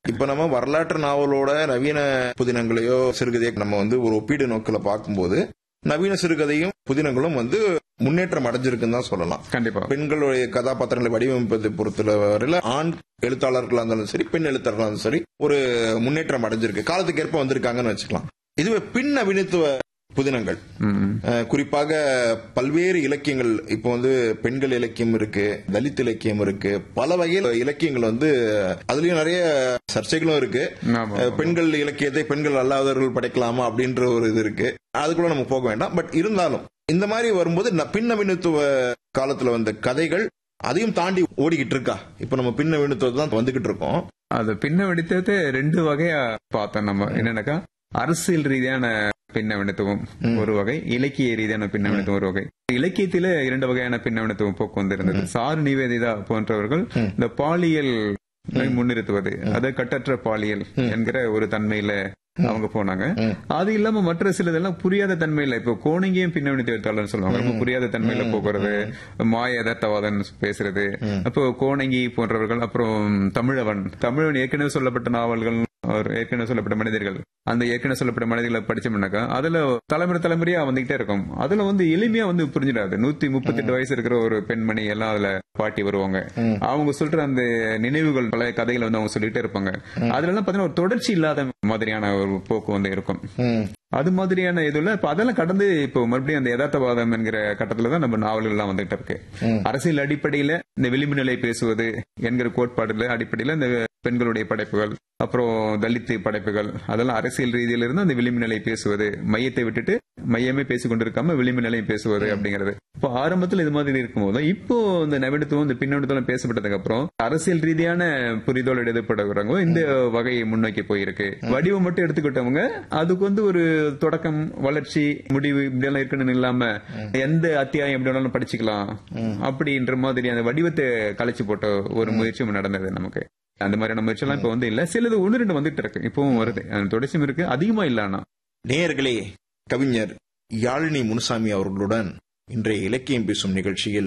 இப்ப நம்ம வரலாற்று நாவலோட நவீன புதினங்களையோ சிறுகதையோ நம்ம வந்து ஒரு ஒப்பீடு நோக்கில் பார்க்கும்போது நவீன சிறுகதையும் புதினங்களும் வந்து முன்னேற்றம் அடைஞ்சிருக்குன்னு தான் சொல்லலாம் கண்டிப்பா பெண்களுடைய கதாபாத்திரங்களை வடிவமைப்பதை பொறுத்தவரையில ஆண் எழுத்தாளர்களா இருந்தாலும் சரி பெண் எழுத்தாளர்களா இருந்தாலும் சரி ஒரு முன்னேற்றம் அடைஞ்சிருக்கு காலத்துக்கு ஏற்ப வந்திருக்காங்கன்னு வச்சுக்கலாம் இதுவே பின் நவீனத்துவ புதினங்கள் ம். அஹ், குறிப்பாக பல்வேறு இலக்கியங்கள் இப்போ வந்து பெண்கள் இலக்கியம் இருக்கு தலித் இலக்கியம் இருக்கு பல வகையில் இலக்கியங்கள் வந்து அதுலயும் நிறைய சர்ச்சைகளும் இருக்கு ஆமா. அஹ், பெண்கள் இலக்கியத்தை பெண்கள் அல்லாதவர்கள் படைக்கலாமா அப்படின்ற ஒரு இது இருக்கு அதுக்குள்ள நம்ம போக வேண்டாம் பட் இருந்தாலும் இந்த மாதிரி வரும்போது ந- பின் நவீனத்துவ காலத்துல வந்த கதைகள் அதையும் தாண்டி ஓடிக்கிட்டு இருக்கா இப்ப நம்ம பின் நவீனத்துவம் தான் வந்துகிட்டு இருக்கோம் அது பின்ன வெடித்தது ரெண்டு வகையா பார்த்தோம் நம்ம என்னன்னாக்கா அரசியல் ரீதியான பின்னவனத்துவம் ஒரு வகை இலக்கிய ரீதியான பின்னவனத்துவம் ஒரு வகை இலக்கியத்தில இரண்டு வகையான பின்னவனத்துவம் போக்கு வந்திருந்தது சாரு நிவேதிதா போன்றவர்கள் இந்த பாலியல் முன்னிறுத்துவது அது கட்டற்ற பாலியல் என்கிற ஒரு தன்மையில அவங்க போனாங்க ம். அது இல்லாம மற்ற சிலதெல்லாம் புரியாத தன்மையில இப்போ கோணங்கியும் பின்னவனத்து எழுத்தாளர்னு சொல்லுவாங்க ரொம்ப புரியாத தன்மையில போகிறது மாய யதார்த்தவாதம் பேசுறது அப்போ கோணங்கி போன்றவர்கள் அப்புறம் தமிழவன் தமிழன் ஏற்கனவே சொல்லப்பட்ட நாவல்கள் அவர் ஏற்கனவே சொல்லப்பட்ட மனிதர்கள் அந்த ஏற்கனவே சொல்லப்பட்ட மனிதர்களை படிச்சோம்னாக்கா அதுல தலைமுறை தலைமுறையா வந்துகிட்டே இருக்கும் அதுல வந்து எளிமையா வந்து புரிஞ்சிடாது நூத்தி முப்பத்தி எட்டு வயசு இருக்கிற ஒரு பெண்மணி எல்லாம் அதுல பாட்டி வருவாங்க அவங்க சொல்ற அந்த நினைவுகள் பழைய கதைகளை வந்து அவங்க சொல்லிட்டே இருப்பாங்க அதுல எல்லாம் பாத்தீங்கன்னா ஒரு தொடர்ச்சி இல்லாத மாதிரியான ஒரு போக்கு வந்து இருக்கும் ம். அது மாதிரியான இதுல இப்ப அதெல்லாம் கடந்து இப்போ மறுபடியும் அந்த யதார்த்தவாதம் என்கிற கட்டத்துல தான் நம்ம நாவல்கள் எல்லாம் வந்துகிட்டு இருக்கு அரசியல் அடிப்படையில இந்த விளிம்பு நிலை பேசுவது என்கிற கோட்பாடுல அடிப்படையில இந்த பெண்களுடைய படைப்புகள் அப்புறம் தலித்து படைப்புகள் அதெல்லாம் அரசியல் ரீதியில இருந்து அந்த விளிம்பு நிலை பேசுவது மையத்தை விட்டுட்டு மையமே பேசிக் கொண்டிருக்காம விளிம்பு நிலையம் பேசுவது அப்படிங்கிறது இப்போ ஆரம்பத்துல இது மாதிரி இருக்கும்போது இப்போ இந்த நவீனத்துவம் இந்த பின்னோட்டத்துவம் பேசப்பட்டதுக்கு அப்புறம் அரசியல் ரீதியான புரிதல் எழுதப்படுறவங்க இந்த வகையை முன்னோக்கி போயிருக்கு வடிவம் மட்டும் எடுத்துக்கிட்டவங்க அதுக்கு வந்து ஒரு தொடக்கம் வளர்ச்சி முடிவு இப்படி எல்லாம் இருக்கணும்னு இல்லாம எந்த அத்தியாயம் எப்படி வேணாலும் படிச்சுக்கலாம் அப்படின்ற மாதிரி அந்த வடிவத்தை கலைச்சு போட்ட ஒரு முயற்சியும் நடந்தது நமக்கு அந்த மாதிரியான முயற்சி எல்லாம் இப்ப வந்து இல்ல சிலது ஒன்று ரெண்டு வந்துட்டு இருக்கு இப்பவும் வருது அந்த தொடர்ச்சியும் இருக்கு அதிகமா இல்ல ஆனா நேயர்களே கவிஞர் யாழினி முனுசாமி அவர்களுடன் இன்றைய இலக்கியம் பேசும் நிகழ்ச்சியில்